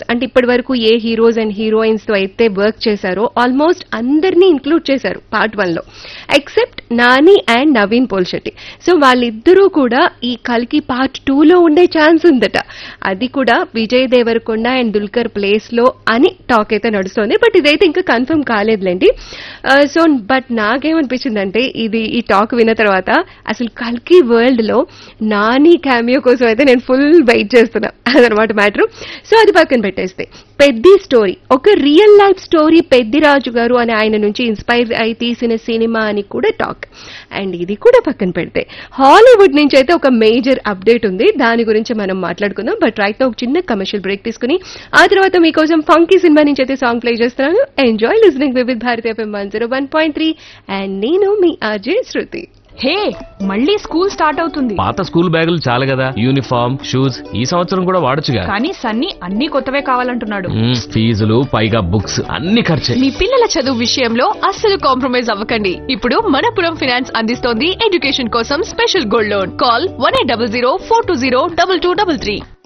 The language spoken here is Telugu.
అంటే ఇప్పటి వరకు ఏ హీరోస్ అండ్ హీరోయిన్స్ తో అయితే వర్క్ చేశారో ఆల్మోస్ట్ అందరినీ ఇంక్లూడ్ చేశారు పార్ట్ వన్ లో except Nani and Naveen Polishetty so వాళ్ళిద్దరూ కూడా ఈ కల్కి పార్ట్ టూ లో ఉండే ఛాన్స్ ఉందట అది కూడా విజయ్ దేవరకొండ అండ్ దుల్కర్ ప్లేస్ లో అని టాక్ అయితే నడుస్తోంది బట్ ఇదైతే ఇంకా కన్ఫర్మ్ కాలేదులేండి సో బట్ నాకేమనిపించిందంటే ఇది ఈ టాక్ విన్న తర్వాత అసలు కల్కి వరల్డ్ లో నాని క్యామియో కోసం అయితే నేను ఫుల్ వెయిట్ చేస్తున్నా అదనమాట మ్యాటర్ సో అది పక్కన పెట్టేస్తే పెద్ది స్టోరీ ఒక రియల్ లైఫ్ స్టోరీ పెద్దిరాజు గారు అని ఆయన నుంచి ఇన్స్పైర్ అయి తీసిన సినిమా అని కూడా టాక్ అండ్ ఇది కూడా పక్కన పెడితే హాలీవుడ్ నుంచి అయితే ఒక మేజర్ అప్డేట్ ఉంది దాని గురించి మనం మాట్లాడుకుందాం బట్ రైట్ ఒక చిన్న కమర్షియల్ బ్రేక్ తీసుకుని ఆ తర్వాత మీకోసం ఫంకీ సినిమా నుంచి అయితే సాంగ్ ప్లే చేస్తున్నాను ఎంజాయ్ లిజనింగ్ విత్ భారతీయ FM one zero one point three and నేను మీ అజయ్ శృతి హే మళ్ళీ స్కూల్ స్టార్ట్ అవుతుంది పాత స్కూల్ బ్యాగులు చాలు కదా యూనిఫామ్ షూస్ ఈ సంవత్సరం కూడా వాడొచ్చుగా కానీ సన్నీ అన్ని కొత్తవే కావాలంటున్నాడు మ్మ్, ఫీజులు పైగా బుక్స్ అన్ని ఖర్చే మీ పిల్లల చదువు విషయంలో అస్సలు కాంప్రమైజ్ అవ్వకండి ఇప్పుడు మనపురం ఫైనాన్స్ అందిస్తోంది ఎడ్యుకేషన్ కోసం special gold loan call one eight double zero four two zero double two double three